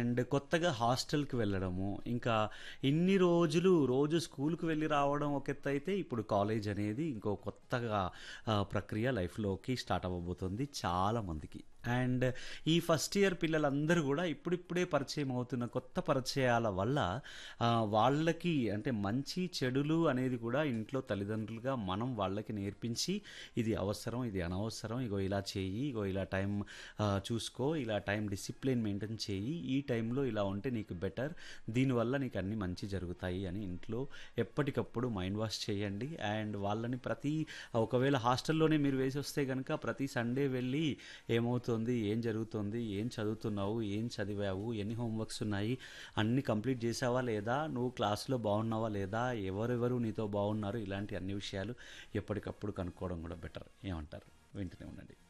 And కొత్తగా హాస్టల్‌కి వెళ్ళడము, ఇంకా ఇన్ని రోజులు రోజు స్కూలుకి వెళ్ళి రావడం ఒక ఎత్తయితే, ఇప్పుడు కాలేజ్ అనేది ఇంకో కొత్తగా ఆహ్, ప్రక్రియ లైఫ్‌లోకి స్టార్ట్ అవ్వబోతుంది చాలా మందికి. అండ్ ఈ ఫస్ట్ ఇయర్ పిల్లలందరూ గూడా ఇప్పుడిప్పుడే పరిచయం అవుతున్న కొత్త పరిచయాల వల్ల ఆహ్, వాళ్ళకి అంటే మంచి, చెడులు అనేది కూడా ఇంట్లో తల్లిదండ్రులుగా మనం వాళ్ళకి నేర్పించి, ఇది అవసరం, ఇది అనవసరం, ఇగో ఇలా చెయ్యి, ఇగో ఇలా టైం ఆహ్, చూసుకో, ఇలా టైం డిసిప్లిన్ మెయింటైన్ చెయ్యి, ఈ టైంలో ఇలా ఉంటే నీకు బెటర్, దీనివల్ల నీకు అన్నీ మంచి జరుగుతాయి అని ఇంట్లో ఎప్పటికప్పుడు మైండ్ వాష్ చేయండి. అండ్ వాళ్ళని ప్రతి ఒకవేళ హాస్టల్‌లోనే మీరు వేసొస్తే గనక ప్రతి సండే వెళ్ళి ఏమవుతుంది, ఏం జరుగుతుంది, ఏం చదువుతున్నావు, ఏం చదివావు, ఎన్ని హోమ్ వర్క్స్ ఉన్నాయి, అన్నీ కంప్లీట్ చేశావా లేదా, నువ్వు క్లాస్‌లో బాగున్నావా లేదా, ఎవరెవరు నీతో బాగున్నారు, ఇలాంటి అన్ని విషయాలు ఎప్పటికప్పుడు కనుక్కోవడం కూడా బెటర్. ఏమంటారు? వింటూనే ఉండండి.